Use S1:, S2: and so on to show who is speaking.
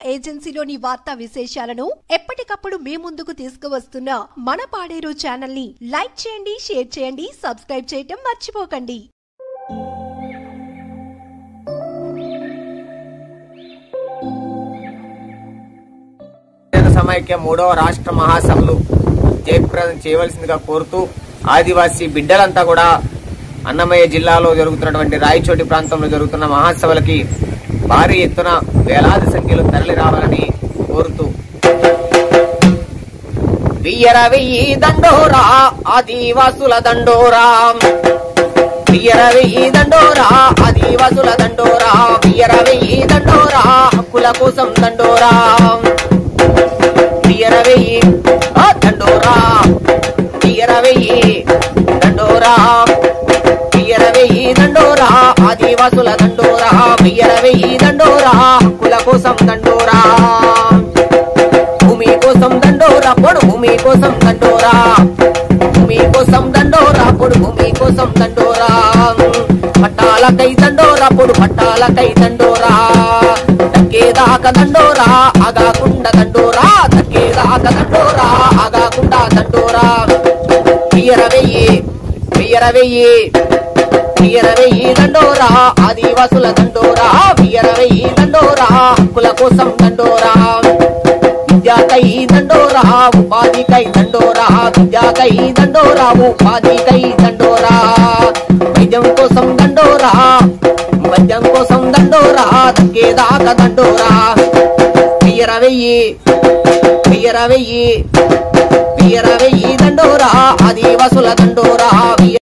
S1: ఏజెన్సీలోని వార్తా విశేషాలను ఎప్పటికప్పుడు మీ ముందుకు తీసుకువస్తున్న మన పాడేరు ఛానల్ ని లైక్ చేయండి షేర్ చేయండి సబ్స్క్రైబ్ చేయటం మర్చిపోకండి
S2: జన సమైక్య మూడవ రాష్ట్ర మహాసభలు జయప్రదం చేయవలసిందిగా కోరుతూ ఆదివాసీ బిడ్డలంతా కూడా అన్నమయ్య జిల్లాలో జరుగుతున్నటువంటి రాయచోటి ప్రాంతంలో జరుగుతున్న మహాసభలకి భారీ ఎత్తున వేలాది సంఖ్యలో తరలి రావాలని కోరుతూ వియ్యర వెయ్యి దండోరా ఆదివాసుల దండోరా వియ్యర వెయ్యి దండోరా ఆదివాసుల దండోరా వియ్యర వెయ్యి దండోరా హక్కుల కోసం దండోరా వియ్యర వెయ్యి ఆ దండోరా వియ్యర వెయ్యి దండోరా వియ్యర వెయ్యి దండోరా ఆదివాసుల దండోరా వియ్యర వెయ్యి దండోరా హక్కుల కోసం దండోరా భూమి కోసం దండోరా పొడు భూమి కోసం దండోరా భూమి కోసం దండోరా పొడు భూమి కోసం దండోరా పట్టాలకై దండోరా పొడు పట్టాలకై దండోరా దక్కేదాకా దండోరా ఆగాకుండా దండోరా దక్కేదాకా దండోరా ఆగాకుండా దండోరా వెయ్యర వెయ్యి వెయ్యర వెయ్యి వెయ్యర వెయ్యి దండోరా ఆదివాసుల దండోరా వెయ్యర వెయ్యి దండోరా హక్కుల కోసం దండోరా విద్యాకై దండోరా ఉపాధికై దండోరా విద్యాకై దండోరా ఉపాధికై దండోరా వైద్యం కోసం దండోరా వైద్యం కోసం దండోరా దక్కేదాకా దండోరా వెయ్యర వెయ్యి వెయ్యర వెయ్యి వెయ్యర వెయ్యి దండోరా ఆదివాసుల దండోరా వెయ్య-